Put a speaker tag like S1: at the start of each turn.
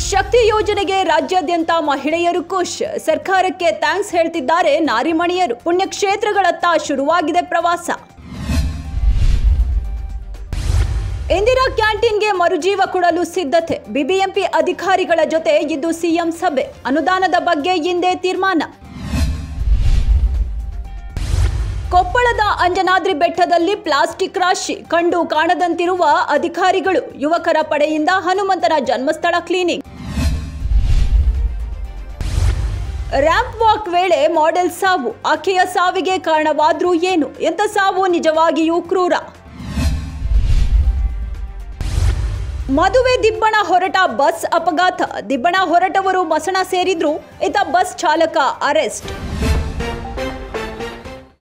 S1: ಶಕ್ತಿ ಯೋಜನೆಗೆ ರಾಜ್ಯಾದ್ಯಂತ ಮಹಿಳೆಯರು ಖುಷ್ ಸರ್ಕಾರಕ್ಕೆ ಥ್ಯಾಂಕ್ಸ್ ಹೇಳ್ತಿದ್ದಾರೆ ನಾರಿಮಣಿಯರು ಪುಣ್ಯಕ್ಷೇತ್ರಗಳತ್ತ ಶುರುವಾಗಿದೆ ಪ್ರವಾಸ ಇಂದಿರಾ ಕ್ಯಾಂಟೀನ್ಗೆ ಮರುಜೀವ ಕೊಡಲು ಸಿದ್ಧತೆ ಬಿಬಿಎಂಪಿ ಅಧಿಕಾರಿಗಳ ಜೊತೆ ಇಂದು ಸಿಎಂ ಸಭೆ ಅನುದಾನದ ಬಗ್ಗೆ ಇಂದೇ ತೀರ್ಮಾನ ಕೊಪ್ಪಳದ ಅಂಜನಾದ್ರಿ ಬೆಟ್ಟದಲ್ಲಿ ಪ್ಲಾಸ್ಟಿಕ್ ರಾಶಿ ಕಂಡು ಕಾಣದಂತಿರುವ ಅಧಿಕಾರಿಗಳು ಯುವಕರ ಪಡೆಯಿಂದ ಹನುಮಂತನ ಜನ್ಮಸ್ಥಳ ಕ್ಲೀನಿಂಗ್ ರ್ಯಾಂಪ್ ವಾಕ್ ವೇಳೆ ಮಾಡೆಲ್ ಸಾವು ಆಕೆಯ ಸಾವಿಗೆ ಕಾರಣವಾದ್ರೂ ಏನು ಎಂತ ಸಾವು ನಿಜವಾಗಿಯೂ ಕ್ರೂರ ಮದುವೆ ದಿಬ್ಬಣ ಹೊರಟ ಬಸ್ ಅಪಘಾತ ದಿಬ್ಬಣ ಹೊರಟವರು ಮಸಣ ಸೇರಿದ್ರು ಇತ ಬಸ್ ಚಾಲಕ ಅರೆಸ್ಟ್